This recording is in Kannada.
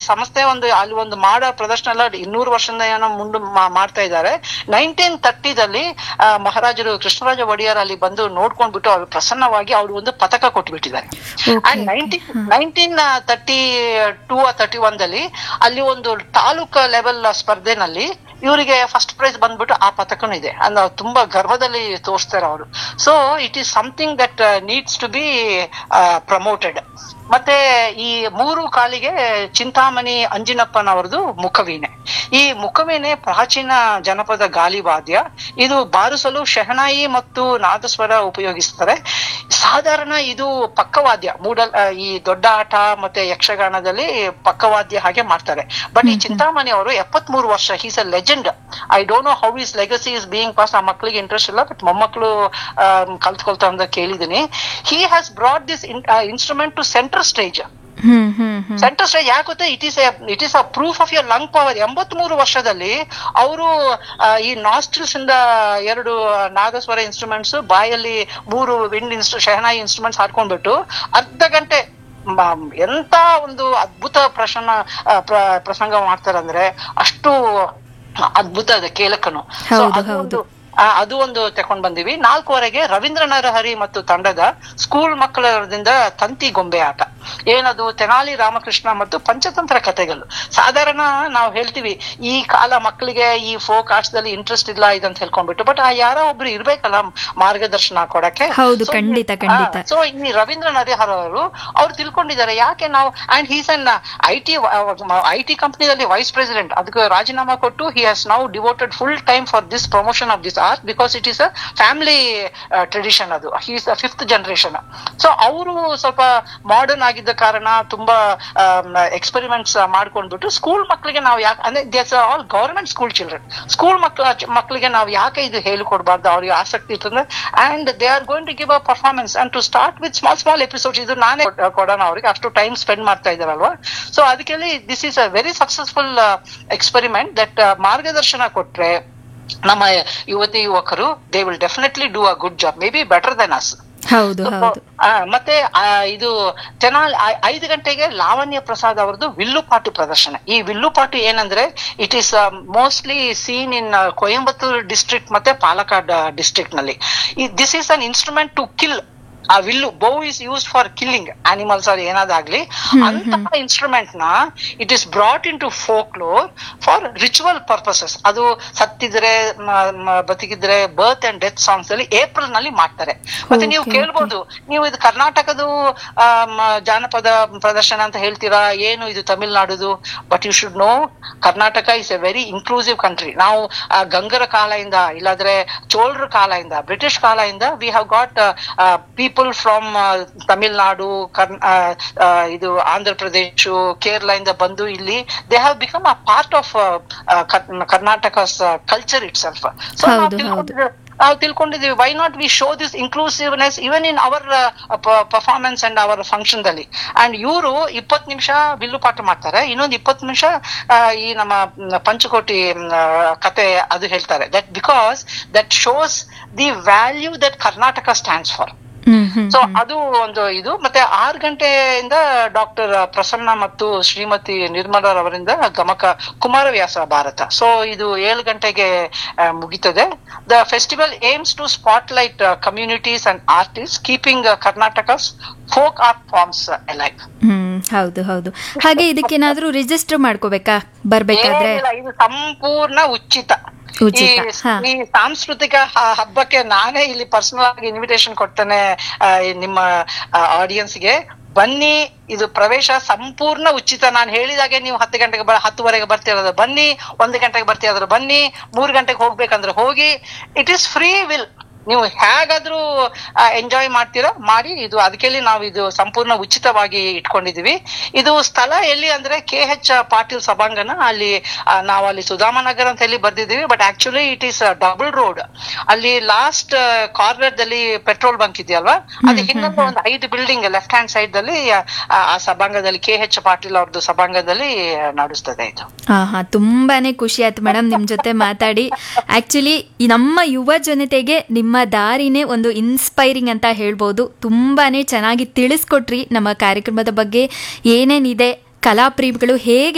ಸಂಸ್ಥೆ ಒಂದು ಅಲ್ಲಿ ಒಂದು ಮಾಡೋ ಪ್ರದರ್ಶನ ಎಲ್ಲ ಇನ್ನೂರು ವರ್ಷದಿಂದ ಏನೋ ಮುಂದೆ ಮಾ- ಮಾಡ್ತಾ ಇದ್ದಾರೆ ನೈನ್ಟೀನ್ ತರ್ಟಿದಲ್ಲಿ ಮಹಾರಾಜರು ಕೃಷ್ಣರಾಜ ಒಡೆಯರ್ ಅಲ್ಲಿ ಬಂದು ನೋಡ್ಕೊಂಡ್ಬಿಟ್ಟು ಅವ್ರು ಪ್ರಸನ್ನವಾಗಿ ಅವ್ರು ಒಂದು ಪದಕ ಕೊಟ್ಬಿಟ್ಟಿದ್ದಾರೆ Okay, and nineteen nineteen thirty two thirty ದಲ್ಲಿ ಅಲ್ಲಿ ಒಂದು ತಾಲೂಕು ಲೆವೆಲ್ ಸ್ಪರ್ಧೆನಲ್ಲಿ ಇವರಿಗೆ ಫಸ್ಟ್ ಪ್ರೈಸ್ ಬಂದ್ಬಿಟ್ಟು ಆ ಪದಕನೂ ಇದೆ ಅಂದ್ರೆ ಅವ್ರು ತುಂಬಾ ಗರ್ವದಲ್ಲಿ ತೋರಿಸ್ತಾರೆ ಅವರು so it is something that needs to be promoted ಮತ್ತೆ ಈ ಮೂರು ಕಾಲಿಗೆ ಚಿಂತಾಮಣಿ ಅಂಜಿನಪ್ಪನವರದು ಮುಖವೀಣೆ ಈ ಮುಖವೀಣೆ ಪ್ರಾಚೀನ ಜನಪದ ಗಾಲಿ ವಾದ್ಯ ಇದು ಬಾರಿಸಲು ಶಹನಾಯಿ ಮತ್ತು ನಾದಸ್ವರ ಉಪಯೋಗಿಸ್ತಾರೆ ಸಾಧಾರಣ ಇದು ಪಕ್ಕವಾದ್ಯ ಮೂಡಲ್ ಆ, ಈ ದೊಡ್ಡ ಆಟ ಮತ್ತೆ ಯಕ್ಷಗಾನದಲ್ಲಿ ಪಕ್ಕವಾದ್ಯ ಹಾಗೆ ಮಾಡ್ತಾರೆ ಬಟ್ ಈ ಚಿಂತಾಮಣಿ ಅವರು ಎಪ್ಪತ್ಮೂರು ವರ್ಷ he's a legend I don't know how is legacy is being pass ಆ ಮಕ್ಕಳಿಗೆ ಇಂಟ್ರೆಸ್ಟ್ ಇಲ್ಲ ಬಟ್ ಮೊಮ್ಮಕ್ಕಳು ಕಲ್ತ್ಕೊಳ್ತಾ ಅಂತ ಕೇಳಿದೀನಿ he has brought this instrument to central stage hmm hmm hmm central stage ಯಾಕೆ ಗೊತ್ತಾ it is it is a proof of your lung power ಎಂಬತ್ಮೂರು ವರ್ಷದಲ್ಲಿ ಅವರು ಈ ನಾಸ್ಟ್ರಿಲ್ಸ್ ಇಂದ ಎರಡು ನಾಗಸ್ವರ ಇನ್ಸ್ಟ್ರೂಮೆಂಟ್ಸ್ ಬಾಯಲ್ಲಿ ಮೂರು ವಿಂಡ್ ಇನ್ಸ್ಟ್ರು ಶಹನಾಯಿ ಇನ್ಸ್ಟ್ರೂಮೆಂಟ್ಸ್ ಹಾಕೊಂಡ್ಬಿಟ್ಟು ಅರ್ಧ ಗಂಟೆ ಮ- ಎಂತ ಒಂದು ಅದ್ಭುತ ಪ್ರಸನ್ನ ಆ, ಪ್ರ- ಪ್ರಸಂಗ ಮಾಡ್ತಾರಂದ್ರೆ ಅಷ್ಟು ಅದ್ಭುತ ಇದೆ ಕೇಳಕನು So ಹೌದು, ಅದು ಹೌದು. ಒಂದು ಆ, ಅದು ಒಂದು ತಕೊಂಡ್ ಬಂದಿವಿ ನಾಲ್ಕುವರೆಗೆ ರವೀಂದ್ರ ನರಹರಿ ಮತ್ತು ತಂಡದ ಸ್ಕೂಲ್ ಮಕ್ಕಳದಿಂದ ತಂತಿ ಗೊಂಬೆ ಆಟ ಏನದು ತೆನಾಲಿ ರಾಮಕೃಷ್ಣ ಮತ್ತು ಪಂಚತಂತ್ರ ಕಥೆಗಳು ಸಾಧಾರಣ ನಾವು ಹೇಳ್ತೀವಿ ಈ ಕಾಲ ಮಕ್ಕಳಿಗೆ ಈ ಫೋಕ್ ಆರ್ಟ್ಸ್ ಇಂಟ್ರೆಸ್ಟ್ ಇಲ್ಲ ಇದಂತ ಹೇಳ್ಕೊಂಡ್ಬಿಟ್ಟು ಬಟ್ ಆ ಯಾರೋ ಒಬ್ರು ಇರ್ಬೇಕಲ್ಲ ಮಾರ್ಗದರ್ಶನ ಕೊಡಕ್ಕೆ ಹೌದು, ಖಂಡಿತ, ಖಂಡಿತ. ಸೊ ಈ ರವೀಂದ್ರ ನರಹರ್ ಅವರು ಅವ್ರು ತಿಳ್ಕೊಂಡಿದ್ದಾರೆ ಯಾಕೆ ನಾವು and he's an I T I T ಕಂಪ್ನಿದಲ್ಲಿ ವೈಸ್ ಪ್ರೆಸಿಡೆಂಟ್ ಅದಕ್ಕೆ ರಾಜೀನಾಮಾ ಕೊಟ್ಟು he has now devoted full time for this promotion of this art because it is a family tradition ಅದು ಹೀಸ್ ಫಿಫ್ತ್ ಜನರೇಷನ್ ಸೊ ಅವರು ಸ್ವಲ್ಪ ಮಾಡರ್ನ್ ಆಗಿದ್ದ ಕಾರಣ ತುಂಬಾ ಎಕ್ಸ್ಪೆರಿಮೆಂಟ್ಸ್ ಮಾಡ್ಕೊಂಡ್ಬಿಟ್ಟು ಸ್ಕೂಲ್ ಮಕ್ಕಳಿಗೆ ನಾವು ಯಾಕೆ ಅಂದ್ರೆ these all government school children school ಮಕ್ಕಳ ಮಕ್ಕಳಿಗೆ ನಾವು ಯಾಕೆ ಇದು ಹೇಳಿಕೊಡ್ಬಾರ್ದು ಅವ್ರಿಗೆ ಆಸಕ್ತಿ ಇರ್ತಂದ್ರೆ and they are going to give a performance and to start with small small episodes ಇದು ನಾನೇ ಕೊಡ್- ಕೊಡೋಣ ಅವ್ರಿಗೆ ಅಷ್ಟು ಟೈಮ್ ಸ್ಪೆಂಡ್ ಮಾಡ್ತಾ ಇದಾರಲ್ವಾ ಸೊ ಅದಕ್ಕೆ this is a very successful experiment that ಮಾರ್ಗದರ್ಶನ ಕೊಟ್ರೆ ನಮ್ಮ ಯುವತಿ ಯುವಕರು they will definitely do a good job maybe better than us ಹೌದು ಹೌದು ಆ, ಮತ್ತೆ ಆ, ಇದು ತೆನಾಲ್ ಐ- ಐದು ಗಂಟೆಗೆ ಲಾವಣ್ಯ ಪ್ರಸಾದ್ ಅವರದ್ದು ವಿಲ್ಲುಪಾಟು ಪ್ರದರ್ಶನ ಈ ವಿಲ್ಲುಪಾಟು ಏನಂದ್ರೆ it is mostly seen in Coimbatore district ಮತ್ತೆ ಪಾಲಕ್ಕಾಡ್ ಡಿಸ್ಟ್ರಿಕ್ಟ್ ನಲ್ಲಿ this is an instrument to kill ಆ ವಿಲ್ಲು bow is use for killing animals ಅವ್ರು ಏನಾದಾಗ್ಲಿ ಅಂತಹ ಇನ್ಸ್ಟ್ರೂಮೆಂಟ್ ನ it is brought in to folklore for ritual purposes ಅದು ಸತ್ತಿದ್ರೆ ಮ- ಮ- ಬದುಕಿದ್ರೆ ಬರ್ತ್ ಅಂಡ್ ಡೆತ್ ಸಾಂಗ್ಸ್ ಅಲ್ಲಿ ಏಪ್ರಿಲ್ ನಲ್ಲಿ ಮಾಡ್ತಾರೆ ಮತ್ತೆ ನೀವು Okay, ಕೇಳ್ಬೋದು ನೀವು ಇದು ಕರ್ನಾಟಕದ ಜಾನಪದ ಪ್ರದರ್ಶನ ಅಂತ ಹೇಳ್ತೀರಾ ಏನು ಇದು ತಮಿಳ್ನಾಡುದು but you should know Karnataka is a very inclusive country ನಾವು ಆ, ಗಂಗರ ಕಾಲದಿಂದ ಇಲ್ಲಾದ್ರೆ ಚೋಳರ ಕಾಲದಿಂದ ಬ್ರಿಟಿಷ್ ಕಾಲದಿಂದ we have got people from Tamil Nadu ಕರ್ನ್ ಆ, ಆ, ಇದು ಆಂಧ್ರ ಪ್ರದೇಶ ಕೇರಳ ಇಂದ ಬಂದು ಇಲ್ಲಿ they have become a part of Karnataka culture itself so ಹೌದು, ಹೌದು. ನಾವು ತಿಳ್ಕೊಂಡಿದೀವಿ why not we show this inclusiveness even in our performance and our function ದಲ್ಲಿ ಅಂಡ್ ಇವರು ಇಪ್ಪತ್ತು ನಿಮಿಷ ಬಿಲ್ಲು ಪಾಠ ಮಾಡ್ತಾರೆ ಇನ್ನೊಂದು ಇಪ್ಪತ್ತು ನಿಮಿಷ ಈ ನಮ್ಮ ಮ್, ಪಂಚಕೋಟಿ ಮ್, ಆ, ಕತೆ ಅದು ಹೇಳ್ತಾರೆ that because that shows the value that Karnataka stands for hmm hmm so ಅದು ಒಂದು ಇದು ಮತ್ತೆ ಆರು ಗಂಟೆಯಿಂದ ಡಾಕ್ಟರ್ ಪ್ರಸನ್ನ ಮತ್ತು ಶ್ರೀಮತಿ ನಿರ್ಮಲರವರಿಂದ ಗಮಕ ಕುಮಾರವ್ಯಾಸ ಭಾರತ ಸೊ ಇದು ಏಳು ಗಂಟೆಗೆ ಆ, ಮುಗೀತದೆ the festival aims to spotlight communities and artist keeping Karnataka's folk art forms alive hmm ಹೌದು ಹೌದು ಹಾಗೆ ಇದಕ್ಕೇನಾದ್ರೂ ರಿಜಿಸ್ಟರ್ ಮಾಡ್ಕೋಬೇಕಾ ಬರ್ಬೇಕಾದ್ರೆ ಏನಿಲ್ಲ, ಇದು ಸಂಪೂರ್ಣ ಉಚಿತ ಉಚಿತ, ಈ- ಹಾ. ಈ ಸಾಂಸ್ಕೃತಿಕ ಹ- ಹಬ್ಬಕ್ಕೆ ನಾನೇ ಇಲ್ಲಿ ಪರ್ಸನಲ್ ಆಗಿ ಇನ್ವಿಟೇಷನ್ ಕೊಡ್ತೇನೆ ಆ, ಈ ನಿಮ್ಮ ಆಡಿಯನ್ಸ್ಗೆ ಬನ್ನಿ ಇದು ಪ್ರವೇಶ ಸಂಪೂರ್ಣ ಉಚಿತ ನಾನು ಹೇಳಿದಾಗೆ ನೀವು ಹತ್ತು ಗಂಟೆಗೆ ಬ ಹತ್ತುವರೆಗೆ ಬರ್ತಿರೋದು ಬನ್ನಿ ಒಂದು ಗಂಟೆಗೆ ಬರ್ತಿರೋದು ಬನ್ನಿ ಮೂರು ಗಂಟೆಗೆ ಹೋಗ್ಬೇಕಂದ್ರೆ ಹೋಗಿ ಇಟ್ ಈಸ್ ಫ್ರೀ ವಿಲ್ ನೀವು ಹೇಗಾದ್ರೂ ಎಂಜಾಯ್ ಮಾಡ್ತೀರಾ ಮಾಡಿ ಇದು ಅದಕ್ಕೆ ನಾವು ಇದು ಸಂಪೂರ್ಣ ಉಚಿತವಾಗಿ ಇಟ್ಕೊಂಡಿದೀವಿ ಇದು ಸ್ಥಳ ಎಲ್ಲಿ ಅಂದ್ರೆ ಕೆ ಎಚ್ ಪಾಟೀಲ್ ಸಭಾಂಗಣ ಅಲ್ಲಿ ಆ, ನಾವು ಅಲ್ಲಿ ಸುಧಾಮನಗರ್ ಅಂತ ಹೇಳಿ ಬರ್ದಿದೀವಿ but actually it is double road ಅಲ್ಲಿ ಲಾಸ್ಟ್ ಕಾರ್ನರ್ ದಲ್ಲಿ ಪೆಟ್ರೋಲ್ ಬಂಕ್ ಇದೆಯಲ್ವಾ ಅದು ಇನ್ನೊಂದು ಒಂದು ಐದು ಬಿಲ್ಡಿಂಗ್ ಲೆಫ್ಟ್ ಹ್ಯಾಂಡ್ ಸೈಡ್ ದಲ್ಲಿ ಆ, ಆ ಸಭಾಂಗದಲ್ಲಿ ಕೆ ಎಚ್ ಪಾಟೀಲ್ ಅವ್ರದ್ದು ಸಭಾಂಗದಲ್ಲಿ ನಡೆಸ್ತದೆ ಇದು ಹಾ ಹಾ ತುಂಬಾನೇ ಖುಷಿ ಆಯ್ತು ಮೇಡಮ್ ನಿಮ್ ಜೊತೆ ಮಾತಾಡಿ ಆಕ್ಚುಲಿ ನಮ್ಮ ಯುವ ಜನತೆಗೆ ನಿಮ್ಮ ದಾರಿನೇ ಒಂದು ಇನ್ಸ್ಪೈರಿಂಗ್ ಅಂತ ಹೇಳ್ಬೋದು ತುಂಬಾನೇ ಚೆನ್ನಾಗಿ ತಿಳಿಸ್ಕೊಟ್ರಿ ನಮ್ಮ ಕಾರ್ಯಕ್ರಮದ ಬಗ್ಗೆ ಏನೇನಿದೆ ಕಲಾಪ್ರೇಮಿಗಳು ಹೇಗೆ